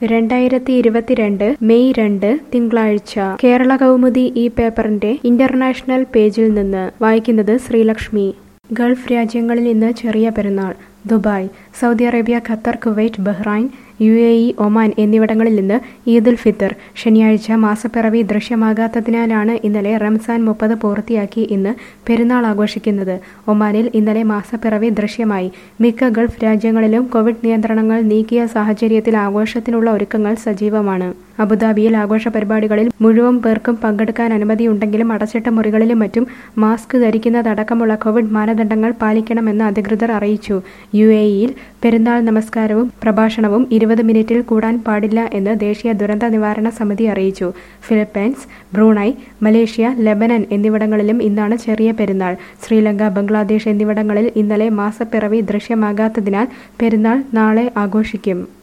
രണ്ടായിരത്തി ഇരുപത്തിരണ്ട് മെയ് രണ്ട് തിങ്കളാഴ്ച കേരള കൗമുദി ഈ പേപ്പറിന്റെ ഇന്റർനാഷണൽ പേജിൽ നിന്ന് വായിക്കുന്നത് ശ്രീലക്ഷ്മി ഗൾഫ് രാജ്യങ്ങളിൽ ഇന്ന് Cheriya Perunnal Dubai Saudi Arabia Qatar Kuwait Bahrain U A E Oman എന്നിവിടങ്ങളിൽ നിന്ന് ഈദുൽ ഫിത്തർ ശനിയാഴ്ച മാസപ്പിറവി ദൃശ്യമാകാത്തതിനാലാണ് ഇന്നലെ റംസാൻ മുപ്പത് പൂർത്തിയാക്കി ഇന്ന് പെരുന്നാൾ ആഘോഷിക്കുന്നത് ഒമാനിൽ ഇന്നലെ മാസപ്പിറവി ദൃശ്യമായി മിക്ക ഗൾഫ് രാജ്യങ്ങളിലും കോവിഡ് നിയന്ത്രണങ്ങൾ നീക്കിയ സാഹചര്യത്തിൽ ആഘോഷത്തിനുള്ള ഒരുക്കങ്ങൾ സജീവമാണ് അബുദാബിയിൽ ആഘോഷ പരിപാടികളിൽ മുഴുവൻ പേർക്കും പങ്കെടുക്കാൻ അനുമതിയുണ്ടെങ്കിലും അടച്ചിട്ട മുറികളിലും മറ്റും മാസ്ക് ധരിക്കുന്നതടക്കമുള്ള കോവിഡ് മാനദണ്ഡങ്ങൾ പാലിക്കണമെന്ന് അധികൃതർ അറിയിച്ചു യു എ ഇയിൽ പെരുന്നാൾ നമസ്കാരവും പ്രഭാഷണവും ഇരുപത് മിനിറ്റിൽ കൂടാൻ പാടില്ല എന്ന് ദേശീയ ദുരന്ത നിവാരണ സമിതി അറിയിച്ചു ഫിലിപ്പൈൻസ് ബ്രൂണൈ മലേഷ്യ ലെബനൻ എന്നിവിടങ്ങളിലും ഇന്നാണ് ചെറിയ പെരുന്നാൾ ശ്രീലങ്ക ബംഗ്ലാദേശ് എന്നിവിടങ്ങളിൽ ഇന്നലെ മാസപ്പിറവി ദൃശ്യമാകാത്തതിനാൽ പെരുന്നാൾ നാളെ ആഘോഷിക്കും